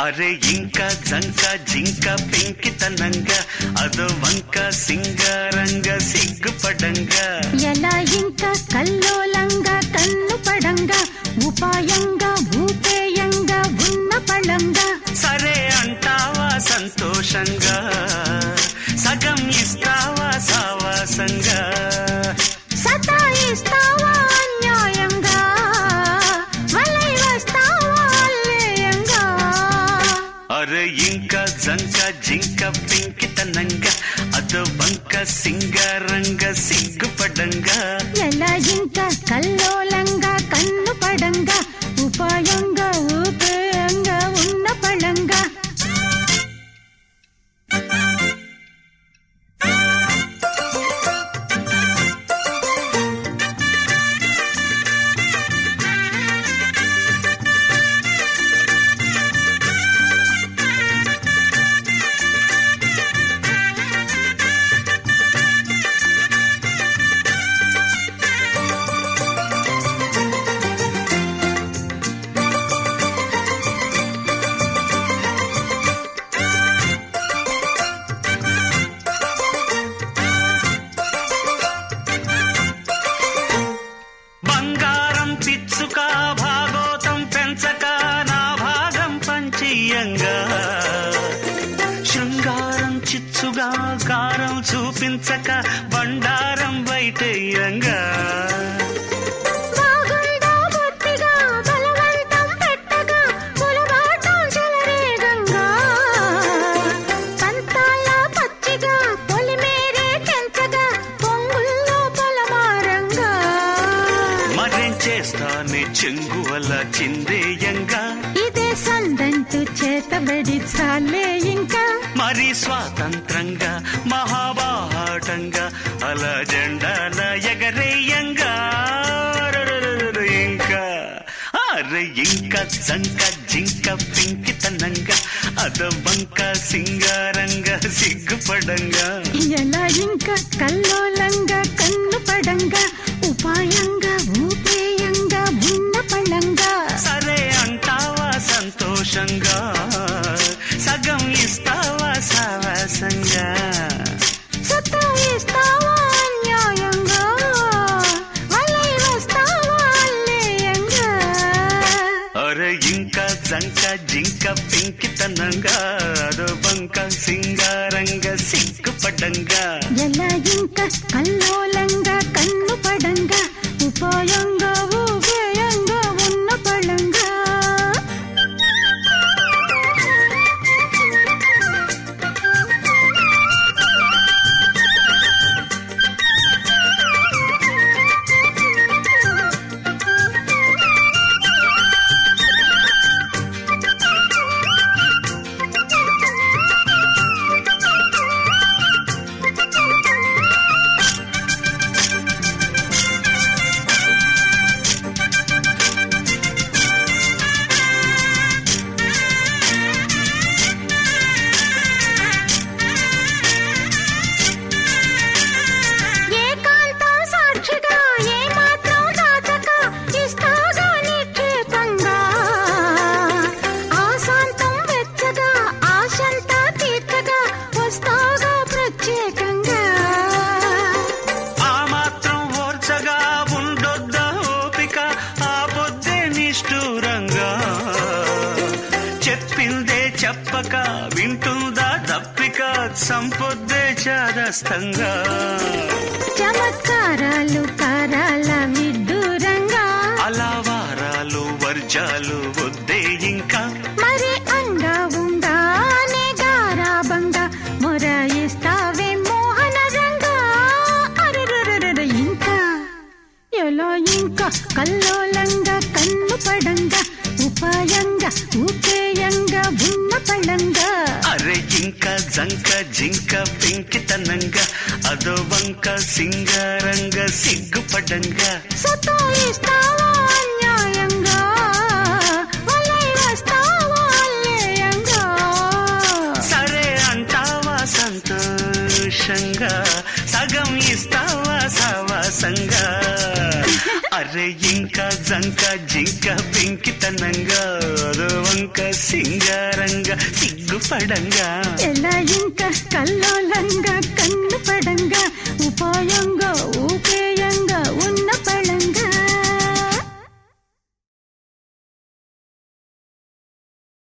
అరే ఇంకా జంక జింక పెంకితనంగా అదో వంక సింగారంగా సిగ్గుపడంగా ఎలా ఇంకా కల్లోలంగా కన్ను పడంగా ఉపాయంగా ఊపేయంగా ఉన్న పళంగా సరే అంటావా సంతోషంగా సగం ఇస్తావా సావాసంగా సతాయిస్తావా అన్యాయంగా వలై వస్తావా అల్లేయంగా అరే ఇంకా జంక జింక పెంకితనంగా అదో వంక సింగారంగా సిగ్గుపడంగా ఎలా ఇంకా కల్లోలంగా కన్ను పడంగా ఉపాయంగా ఊపేయంగా ఉన్న పళంగా బంగారం పిచ్చుక భాగోతం పెంచక నా భాగం పంచియంగా శృంగారం చిచ్చుగా కారం చూపించక బండారం బయటయ్యంగా బాగుందా బొత్తిగా బలవంతం పెట్టగా పొలబాటం చెలరేగంగా పంతాల పచ్చిగా పొలిమేరే తెంచగా పొంగుల్లో పొలమారంగా మరేం చేస్తానే చెంగువల చిందేయంగా ఇదే సందంటూ చేతబడి చాలే ఇంకా మరి స్వాతంత్రంగా మహాబాటంగా అలా జెండాల ఎగరేయంగా రరరరర ఇంకా అరే ఇంకా జంక జింక పెంకితనంగా అద వంక సింగారంగా సిగ్గుపడంగా ఎలా ఇంకా కల్లోలంగా కన్ను పడంగా ఉపాయంగా ఊపేయంగా ఉన్న పళంగా సరే అంటావా సంతోషంగా సగం ఇస్తావా సావాసంగా సతాయిస్తావా అన్యాయంగా వలై వస్తావా అల్లేయంగా అరే ఇంకా జంక జింక పెంకితనంగా అదో బంక సింగారంగా సిగ్గుపడంగా ఎలా ఇంకా కల్లోలంగా కన్ను పడంగా ఉపాయంగా ఊపేయంగా ఉన్న పళంగా ఏకాంతం సాక్షిగా ఏ మాత్రం దాచక ఇస్తాగా నిక్షేపంగా ఆశాంతం వెచ్చగా ఆశంతా తీర్చగా వస్తాగా ప్రత్యేకంగా ఆ మాత్రం ఓర్చగా ఉండొద్ద ఓపిక ఆ పొద్దే నిష్ఠూరంగా చెప్పిందే చెప్పక వింటుందా తప్పిక సంపొద్దే చాదస్తంగా చమత్కారాలు కారాల విడ్డూరంగా అలా వారాలు వర్జాలు వద్దే ఇంకా మరి అంగా ఉందానే గారాబంగా మొరాయిస్తావే మోహన రంగా అరెరెరెరెరె ఇంకా ఎలా ఇంకా కల్లోలంగా కన్ను పడంగా ఉపాయంగా ఊపేయంగా ఉన్న పళంగా అరే ఇంకా జంక జింక పెంకితనంగా అదో వంక సింగారంగా సిగ్గుపడంగా సతాయిస్తావా అన్యాయంగా వలై వస్తావా అల్లేయంగా సరే అంటావా సంతోషంగా సగం ఇస్తావా సావాసంగా అరే అరే ఇంకా జంక జింక పెంకితనంగా అదో వంక సింగారంగా సిగ్గుపడంగా ఎలా ఇంకా కల్లోలంగా కన్ను పడంగా ఉపాయంగా ఊపేయంగా ఉన్న పడంగా